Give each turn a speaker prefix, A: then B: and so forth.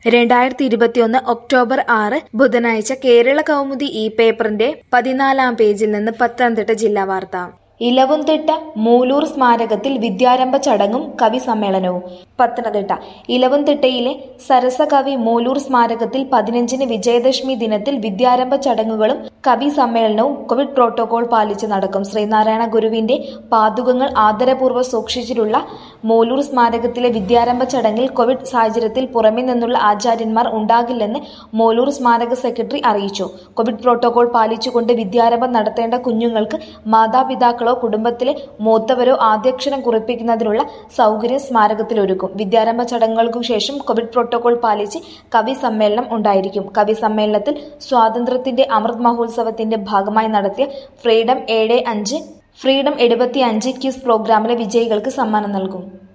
A: രണ്ടായിരത്തി ഇരുപത്തിയൊന്ന് ഒക്ടോബർ ആറ് ബുധനാഴ്ച കേരള കൗമുദി ഈ പേപ്പറിന്റെ പതിനാലാം പേജിൽ നിന്ന് പത്തനംതിട്ട ജില്ലാ വാർത്ത ഇലവുംതിട്ട മൂലൂർ സ്മാരകത്തിൽ വിദ്യാരംഭ ചടങ്ങും കവി സമ്മേളനവും പത്തനംതിട്ട ഇലവുംതിട്ടയിലെ സരസകവി മൂലൂർ സ്മാരകത്തിൽ പതിനഞ്ചിന് വിജയദശമി ദിനത്തിൽ വിദ്യാരംഭ ചടങ്ങുകളും കവി സമ്മേളനവും കോവിഡ് പ്രോട്ടോകോൾ പാലിച്ച് നടക്കും ശ്രീനാരായണ ഗുരുവിന്റെ പാതുകങ്ങൾ ആദരപൂർവ്വം സൂക്ഷിച്ചിട്ടുള്ള മൂലൂർ സ്മാരകത്തിലെ വിദ്യാരംഭ ചടങ്ങിൽ കോവിഡ് സാഹചര്യത്തിൽ പുറമെ നിന്നുള്ള ആചാര്യന്മാർ ഉണ്ടാകില്ലെന്ന് മൂലൂർ സ്മാരക സെക്രട്ടറി അറിയിച്ചു കോവിഡ് പ്രോട്ടോകോൾ പാലിച്ചുകൊണ്ട് വിദ്യാരംഭം നടത്തേണ്ട കുഞ്ഞുങ്ങൾക്ക് മാതാപിതാക്കളോ കുടുംബത്തിലെ മൂത്തവരോ ആദ്യാക്ഷരം കുറിപ്പിക്കുന്നതിനുള്ള സൗകര്യം സ്മാരകത്തിലൊരുക്കും വിദ്യാരംഭ ചടങ്ങുകൾക്കു ശേഷം കോവിഡ് പ്രോട്ടോകോൾ പാലിച്ച് കവി സമ്മേളനം ഉണ്ടായിരിക്കും കവി സമ്മേളനത്തിൽ സ്വാതന്ത്ര്യത്തിന്റെ അമൃത് മഹോത്സവത്തിന്റെ ഭാഗമായി നടത്തിയ ഫ്രീഡം ഏഴ് അഞ്ച് ഫ്രീഡം എഴുപത്തി അഞ്ച് ക്യൂസ് പ്രോഗ്രാമിലെ വിജയികൾക്ക് സമ്മാനം നൽകും